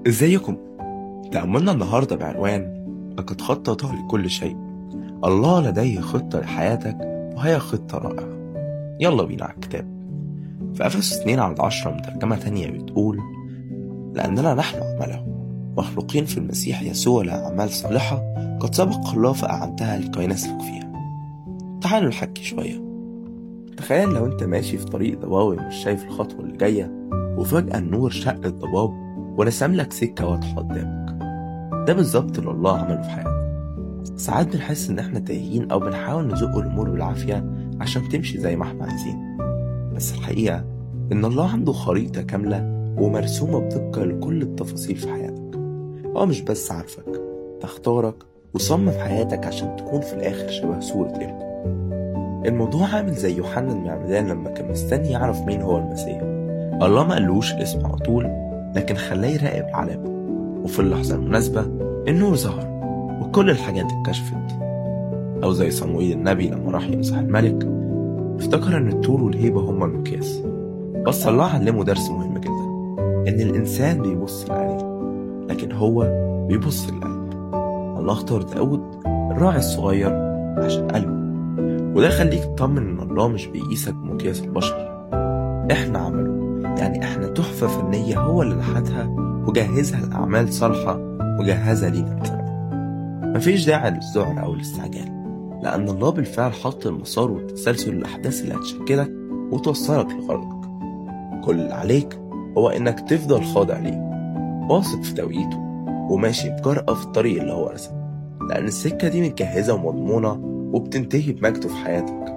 ازيكم تأملنا النهاردة بعنوان لقد خطط لكل شيء الله لديه خطة لحياتك وهي خطة رائعة يلا بينا على الكتاب في أفسس 2 على 10 من ترجمة تانية بتقول لأننا نحن عمله مخلوقين في المسيح يسوع لأعمال صالحة قد سبق الله فأعنتها لكي نسلك فيها تعالوا نحكي شوية تخيل لو انت ماشي في طريق ضبابي مش شايف الخطوة اللي جاية وفجأة النور شق الضباب ورسم لك سكة واضحة قدامك ده بالظبط اللي الله عمله في حياتك ساعات بنحس إن إحنا تايهين أو بنحاول نزق الأمور بالعافية عشان تمشي زي ما إحنا عايزين بس الحقيقة إن الله عنده خريطة كاملة ومرسومة بدقة لكل التفاصيل في حياتك هو مش بس عارفك ده اختارك وصمم حياتك عشان تكون في الآخر شبه صورة ابنه الموضوع عامل زي يوحنا المعمدان لما كان مستني يعرف مين هو المسيح الله ما قالوش الاسم على طول لكن خلاه يراقب العلامة وفي اللحظة المناسبة النور ظهر وكل الحاجات اتكشفت أو زي صموئيل النبي لما راح يمسح الملك افتكر إن الطول والهيبة هما المقياس بس الله علمه درس مهم جدا إن الإنسان بيبص لعينيه لكن هو بيبص للقلب الله اختار داود الراعي الصغير عشان قلبه وده خليك تطمن إن الله مش بيقيسك بمقياس البشر إحنا عمله يعني إحنا تحفة فنية هو اللي نحتها وجهزها لأعمال صالحة وجهزها لينا بسبب مفيش داعي للذعر أو الاستعجال لأن الله بالفعل حط المسار والتسلسل الأحداث اللي هتشكلك وتوصلك لغرضك كل اللي عليك هو إنك تفضل خاضع ليه واثق في توقيته وماشي بجرأة في الطريق اللي هو رسمه لأن السكة دي متجهزة ومضمونة وبتنتهي بمجده في حياتك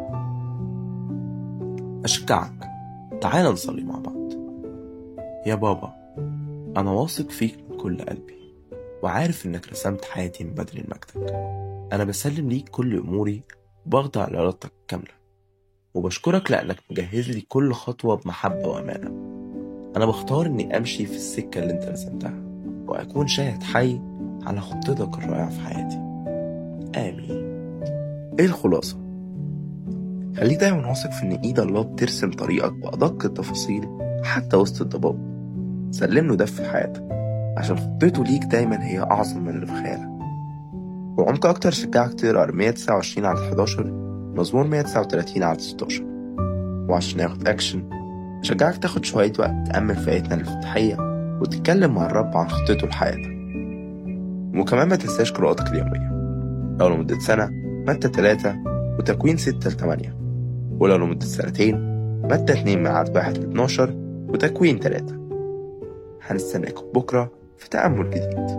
أشجعك تعال نصلي مع بعض يا بابا أنا واثق فيك من كل قلبي وعارف إنك رسمت حياتي من بدري لمجدك أنا بسلم ليك كل أموري وبخضع لإرادتك كاملة وبشكرك لأنك مجهز لي كل خطوة بمحبة وأمانة أنا بختار إني أمشي في السكة اللي أنت رسمتها وأكون شاهد حي على خطتك الرائعة في حياتي آمين إيه الخلاصة؟ خليك دايما واثق في إن إيد الله بترسم طريقك بأدق التفاصيل حتى وسط الضباب سلم له ده في حياتك عشان خطته ليك دايما هي أعظم من اللي في خيالك وعمق أكتر شجعك تقرا 129 على 11 مزمور 139 على 16 وعشان ياخد أكشن شجعك تاخد شوية وقت تأمل في آيتنا الافتتاحية وتتكلم مع الرب عن خطته لحياتك وكمان ما تنساش قراءتك اليومية لو لمدة سنة متى 3 وتكوين 6 ل 8 ولو لمدة سنتين متى 2 من عدد 1 ل 12 وتكوين 3 هنستناكم بكرة في تأمل جديد